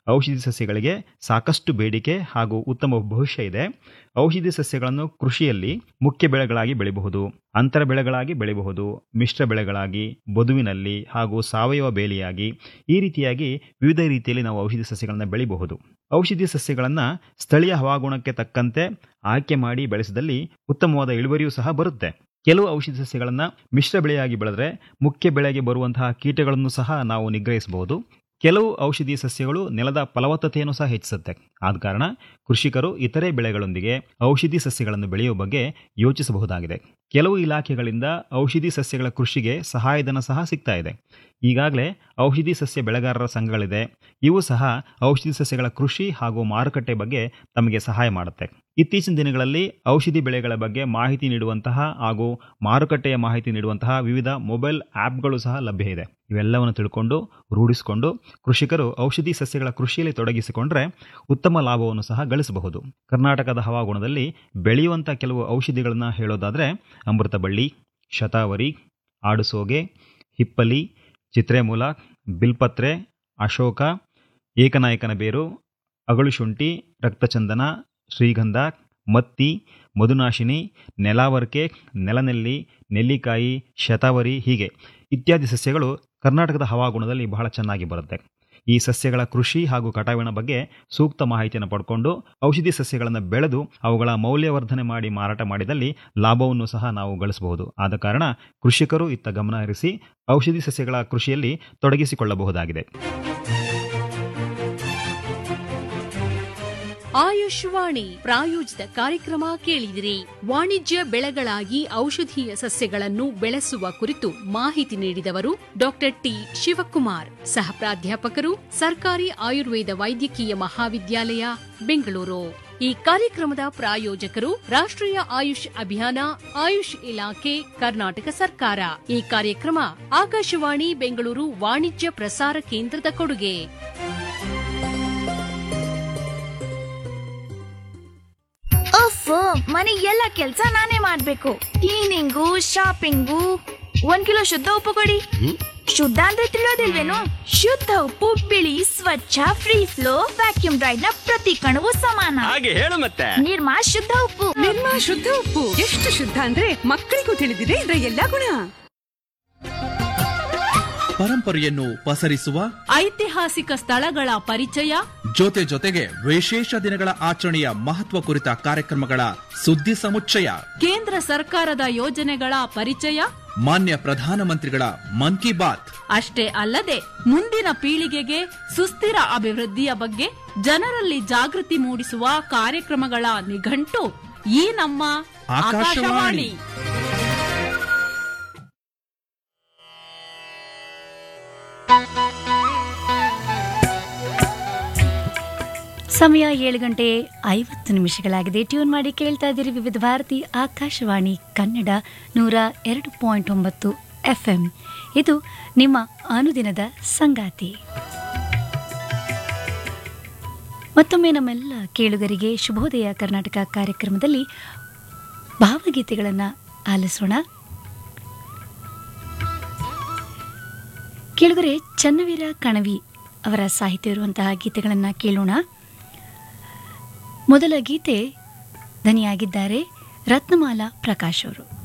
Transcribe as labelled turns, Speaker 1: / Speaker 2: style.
Speaker 1: ಔಷಧಿ ಸಸ್ಯಗಳಿಗೆ ಸಾಕಷ್ಟು ಬೇಡಿಕೆ ಹಾಗೂ ಉತ್ತಮ ಭವಿಷ್ಯ ಇದೆ ಔಷಧಿ ಸಸ್ಯಗಳನ್ನು ಕೃಷಿಯಲ್ಲಿ ಮುಖ್ಯ ಬೆಳೆಗಳಾಗಿ ಬೆಳೆಯಬಹುದು ಅಂತರ ಬೆಳೆಗಳಾಗಿ ಬೆಳೆಯಬಹುದು ಮಿಶ್ರ ಬೆಳೆಗಳಾಗಿ ಬದುವಿನಲ್ಲಿ ಹಾಗೂ ಸಾವಯವ ಬೇಲಿಯಾಗಿ ಈ ರೀತಿಯಾಗಿ ವಿವಿಧ ರೀತಿಯಲ್ಲಿ ನಾವು ಔಷಧಿ ಸಸ್ಯಗಳನ್ನು ಬೆಳೆಯಬಹುದು ಔಷಧಿ ಸಸ್ಯಗಳನ್ನು ಸ್ಥಳೀಯ ಹವಾಗುಣಕ್ಕೆ ತಕ್ಕಂತೆ ಆಯ್ಕೆ ಮಾಡಿ ಬೆಳೆಸಿದಲ್ಲಿ ಉತ್ತಮವಾದ ಇಳುವರಿಯೂ ಸಹ ಬರುತ್ತೆ ಕೆಲವು ಔಷಧಿ ಸಸ್ಯಗಳನ್ನು ಮಿಶ್ರ ಬೆಳೆಯಾಗಿ ಬೆಳೆದ್ರೆ ಮುಖ್ಯ ಬೆಳೆಗೆ ಬರುವಂತಹ ಕೀಟಗಳನ್ನು ಸಹ ನಾವು ನಿಗ್ರಹಿಸಬಹುದು ಕೆಲವು ಔಷಧಿ ಸಸ್ಯಗಳು ನೆಲದ ಫಲವತ್ತತೆಯನ್ನು ಸಹ ಹೆಚ್ಚಿಸುತ್ತೆ ಆದ ಕಾರಣ ಕೃಷಿಕರು ಇತರೆ ಬೆಳೆಗಳೊಂದಿಗೆ ಔಷಧಿ ಸಸ್ಯಗಳನ್ನು ಬೆಳೆಯುವ ಬಗ್ಗೆ ಯೋಚಿಸಬಹುದಾಗಿದೆ ಕೆಲವು ಇಲಾಖೆಗಳಿಂದ ಔಷಧಿ ಸಸ್ಯಗಳ ಕೃಷಿಗೆ ಸಹಾಯಧನ ಸಹ ಸಿಗ್ತಾ ಇದೆ ಈಗಾಗಲೇ ಔಷಧಿ ಸಸ್ಯ ಬೆಳೆಗಾರರ ಸಂಘಗಳಿದೆ ಇವು ಸಹ ಔಷಧಿ ಸಸ್ಯಗಳ ಕೃಷಿ ಹಾಗೂ ಮಾರುಕಟ್ಟೆ ಬಗ್ಗೆ ತಮಗೆ ಸಹಾಯ ಮಾಡುತ್ತೆ ಇತ್ತೀಚಿನ ದಿನಗಳಲ್ಲಿ ಔಷಧಿ ಬೆಳೆಗಳ ಬಗ್ಗೆ ಮಾಹಿತಿ ನೀಡುವಂತಹ ಹಾಗೂ ಮಾರುಕಟ್ಟೆಯ ಮಾಹಿತಿ ನೀಡುವಂತಹ ವಿವಿಧ ಮೊಬೈಲ್ ಆ್ಯಪ್ಗಳು ಸಹ ಲಭ್ಯ ಇದೆ ಇವೆಲ್ಲವನ್ನು ತಿಳ್ಕೊಂಡು ರೂಢಿಸಿಕೊಂಡು ಕೃಷಿಕರು ಔಷಧಿ ಸಸ್ಯಗಳ ಕೃಷಿಯಲ್ಲಿ ತೊಡಗಿಸಿಕೊಂಡ್ರೆ ಉತ್ತಮ ಲಾಭವನ್ನು ಸಹ ಗಳಿಸಬಹುದು ಕರ್ನಾಟಕದ ಹವಾಗುಣದಲ್ಲಿ ಬೆಳೆಯುವಂಥ ಕೆಲವು ಔಷಧಿಗಳನ್ನು ಹೇಳೋದಾದರೆ ಅಮೃತಬಳ್ಳಿ ಶತಾವರಿ ಆಡುಸೋಗೆ ಹಿಪ್ಪಲಿ ಚಿತ್ರೆಮೂಲ ಬಿಲ್ಪತ್ರೆ ಅಶೋಕ ಏಕನಾಯಕನ ಬೇರು ಅಗಳುಶುಂಠಿ ರಕ್ತಚಂದನ ಶ್ರೀಗಂಧ ಮತ್ತಿ ಮಧುನಾಶಿನಿ ನೆಲಾವರ್ಕೆ ನೆಲನೆಲ್ಲಿ ನೆಲ್ಲಿಕಾಯಿ ಶತಾವರಿ ಹೀಗೆ ಇತ್ಯಾದಿ ಸಸ್ಯಗಳು ಕರ್ನಾಟಕದ ಹವಾಗುಣದಲ್ಲಿ ಬಹಳ ಚೆನ್ನಾಗಿ ಬರುತ್ತೆ ಈ ಸಸ್ಯಗಳ ಕೃಷಿ ಹಾಗೂ ಕಟಾವಿನ ಬಗ್ಗೆ ಸೂಕ್ತ ಮಾಹಿತಿಯನ್ನು ಪಡ್ಕೊಂಡು ಔಷಧಿ ಸಸ್ಯಗಳನ್ನು ಬೆಳೆದು ಅವುಗಳ ಮೌಲ್ಯವರ್ಧನೆ ಮಾಡಿ ಮಾರಾಟ ಮಾಡಿದಲ್ಲಿ ಲಾಭವನ್ನು ಸಹ ನಾವು ಗಳಿಸಬಹುದು ಆದ ಕಾರಣ ಕೃಷಿಕರು ಇತ್ತ ಗಮನ ಹರಿಸಿ ಔಷಧಿ ಸಸ್ಯಗಳ ಕೃಷಿಯಲ್ಲಿ ತೊಡಗಿಸಿಕೊಳ್ಳಬಹುದಾಗಿದೆ
Speaker 2: ಆಯುಷ್ವಾಣಿ ಪ್ರಾಯೋಜಿತ ಕಾರ್ಯಕ್ರಮ ಕೇಳಿದಿರಿ ವಾಣಿಜ್ಯ ಬೆಳೆಗಳಾಗಿ ಔಷಧೀಯ ಸಸ್ಯಗಳನ್ನು ಬೆಳೆಸುವ ಕುರಿತು ಮಾಹಿತಿ ನೀಡಿದವರು ಡಾಕ್ಟರ್ ಟಿ ಶಿವಕುಮಾರ್ ಸಹ ಪ್ರಾಧ್ಯಾಪಕರು ಸರ್ಕಾರಿ ಆಯುರ್ವೇದ ವೈದ್ಯಕೀಯ ಮಹಾವಿದ್ಯಾಲಯ ಬೆಂಗಳೂರು ಈ ಕಾರ್ಯಕ್ರಮದ ಪ್ರಾಯೋಜಕರು ರಾಷ್ಟ್ರೀಯ ಆಯುಷ್ ಅಭಿಯಾನ ಆಯುಷ್ ಇಲಾಖೆ ಕರ್ನಾಟಕ ಸರ್ಕಾರ ಈ ಕಾರ್ಯಕ್ರಮ ಆಕಾಶವಾಣಿ ಬೆಂಗಳೂರು ವಾಣಿಜ್ಯ ಪ್ರಸಾರ ಕೇಂದ್ರದ ಕೊಡುಗೆ
Speaker 3: ಅಫ್ ಮನೆ ಎಲ್ಲ ಕೆಲ್ಸ ನಾನೇ ಮಾಡ್ಬೇಕು ಕ್ಲೀನಿಂಗು ಶಾಪಿಂಗು ಒಂದ್ ಕಿಲೋ ಶುದ್ಧ ಉಪ್ಪು ಕೊಡಿ ಶುದ್ಧ ಅಂದ್ರೆ ತಿಳಿಯೋದಿಲ್ವೇನು ಶುದ್ಧ ಉಪ್ಪು ಬಿಳಿ ಸ್ವಚ್ಛ ಫ್ರೀ ಫ್ಲೋ ವ್ಯಾಕ್ಯೂಮ್ ಡ್ರೈಡ್ ನ ಪ್ರತಿ ಕಣವು ಸಮಾನ
Speaker 4: ಹಾಗೆ ಹೇಳು ಮತ್ತೆ
Speaker 3: ನಿರ್ಮಾ ಶುದ್ಧ ಉಪ್ಪು
Speaker 5: ನಿರ್ಮಾ ಶುದ್ಧ ಉಪ್ಪು ಎಷ್ಟು ಶುದ್ಧ ಅಂದ್ರೆ ಮಕ್ಕಳಿಗೂ ತಿಳಿದಿದೆ ಇದರ ಎಲ್ಲಾ ಗುಣ
Speaker 6: ಪರಂಪರೆಯನ್ನು ಪಸರಿಸುವ
Speaker 2: ಐತಿಹಾಸಿಕ ಸ್ಥಳಗಳ ಪರಿಚಯ
Speaker 6: ಜೊತೆ ಜೊತೆಗೆ ವಿಶೇಷ ದಿನಗಳ ಆಚರಣೆಯ ಮಹತ್ವ ಕುರಿತ ಕಾರ್ಯಕ್ರಮಗಳ ಸುದ್ದಿ ಸಮುಚ್ಚಯ
Speaker 2: ಕೇಂದ್ರ ಸರ್ಕಾರದ ಯೋಜನೆಗಳ ಪರಿಚಯ
Speaker 6: ಮಾನ್ಯ ಪ್ರಧಾನಮಂತ್ರಿಗಳ ಮನ್ ಕಿ ಬಾತ್
Speaker 2: ಅಷ್ಟೇ ಅಲ್ಲದೆ ಮುಂದಿನ ಪೀಳಿಗೆಗೆ ಸುಸ್ಥಿರ ಅಭಿವೃದ್ಧಿಯ ಬಗ್ಗೆ ಜನರಲ್ಲಿ ಜಾಗೃತಿ ಮೂಡಿಸುವ ಕಾರ್ಯಕ್ರಮಗಳ ನಿಘಂಟು ಈ ನಮ್ಮ
Speaker 6: ಆಕಾಶವಾಣಿ.
Speaker 2: ಆಕಾಶವಾಣಿ
Speaker 7: ಸಮಯ ಏಳು ಗಂಟೆ ಐವತ್ತು ನಿಮಿಷಗಳಾಗಿದೆ ಟ್ಯೂನ್ ಮಾಡಿ ಕೇಳ್ತಾ ಇದ್ದೀರಿ ವಿವಿಧ ಭಾರತಿ ಆಕಾಶವಾಣಿ ಕನ್ನಡ ನೂರ ಎರಡು ಪಾಯಿಂಟ್ ಒಂಬತ್ತು ಎಫ್ ಎಂ ಇದು ನಿಮ್ಮ ಅನುದಿನದ ಸಂಗಾತಿ ಮತ್ತೊಮ್ಮೆ ನಮ್ಮೆಲ್ಲ ಕೇಳುಗರಿಗೆ ಶುಭೋದಯ ಕರ್ನಾಟಕ ಕಾರ್ಯಕ್ರಮದಲ್ಲಿ ಭಾವಗೀತೆಗಳನ್ನು ಆಲಿಸೋಣ ಕೇಳುಗರೆ ಚನ್ನವೀರ ಕಣವಿ ಅವರ ಸಾಹಿತ್ಯ ಇರುವಂತಹ ಗೀತೆಗಳನ್ನು ಕೇಳೋಣ ಮೊದಲ ಗೀತೆ ಧನಿಯಾಗಿದ್ದಾರೆ ರತ್ನಮಾಲಾ ಪ್ರಕಾಶ್ ಅವರು